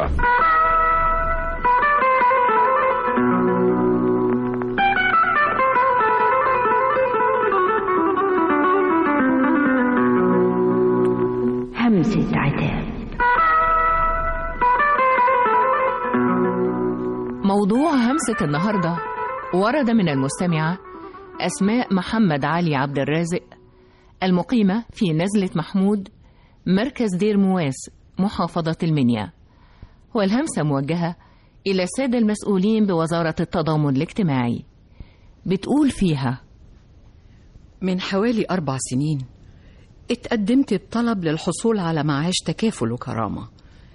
همسة عتاب موضوع همسة النهاردة ورد من المستمعة أسماء محمد علي عبد الرازق المقيمة في نزلة محمود مركز دير مواس محافظة المنيا والهمسة موجهة إلى السادة المسؤولين بوزارة التضامن الاجتماعي بتقول فيها من حوالي أربع سنين اتقدمت بطلب للحصول على معاش تكافل وكرامة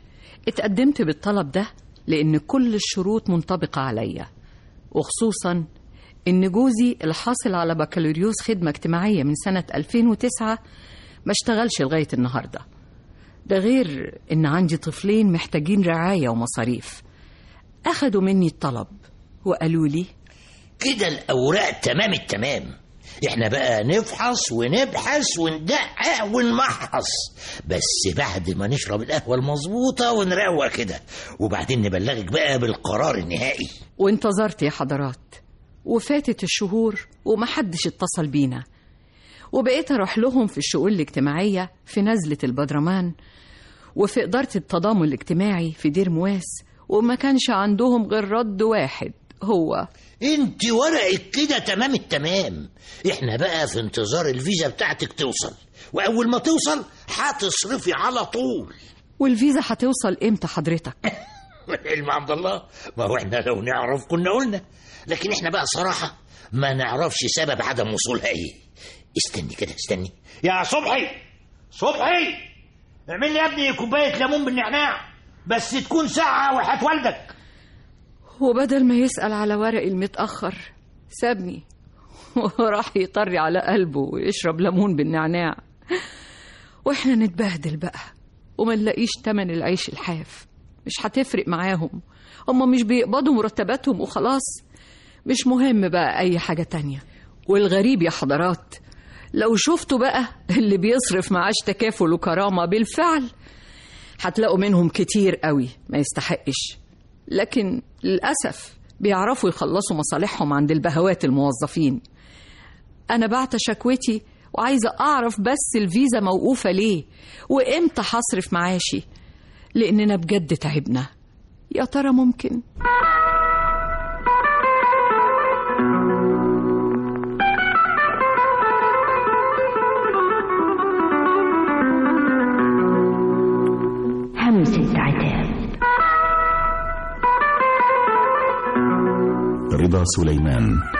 اتقدمت بالطلب ده لأن كل الشروط منطبقة عليا وخصوصا إن جوزي الحاصل على بكالوريوس خدمة اجتماعية من سنة 2009 ما اشتغلش لغاية النهاردة ده غير إن عندي طفلين محتاجين رعاية ومصاريف أخدوا مني الطلب وقالوا لي كده الأوراق تمام التمام احنا بقى نفحص ونبحث وندقق ونمحص بس بعد ما نشرب القهوة المظبوطة ونروق كده وبعدين نبلغك بقى بالقرار النهائي وانتظرت يا حضرات وفاتت الشهور ومحدش اتصل بينا وبقيت أروح لهم في الشؤون الاجتماعية في نزلة البدرمان وفي إدارة التضامن الاجتماعي في دير مواس وما كانش عندهم غير رد واحد هو انت ورقك كده تمام التمام احنا بقى في انتظار الفيزا بتاعتك توصل واول ما توصل هتصرفي على طول والفيزا هتوصل امتى حضرتك علم عبد الله ما هو احنا لو نعرف كنا قلنا لكن احنا بقى صراحة ما نعرفش سبب عدم وصولها ايه استني كده استني يا صبحي صبحي اعمل لي يا ابني كوباية ليمون بالنعناع بس تكون ساعة وحياة والدك وبدل ما يسأل على ورقي المتأخر سابني وراح يطري على قلبه ويشرب ليمون بالنعناع واحنا نتبهدل بقى وما نلاقيش تمن العيش الحاف مش هتفرق معاهم هما مش بيقبضوا مرتباتهم وخلاص مش مهم بقى أي حاجة تانية والغريب يا حضرات لو شفتوا بقى اللي بيصرف معاش تكافل وكرامة بالفعل هتلاقوا منهم كتير قوي ما يستحقش لكن للأسف بيعرفوا يخلصوا مصالحهم عند البهوات الموظفين أنا بعت شكوتي وعايزة أعرف بس الفيزا موقوفة ليه وإمتى هصرف معاشي لأننا بجد تعبنا يا ترى ممكن همسة عتاب رضا سليمان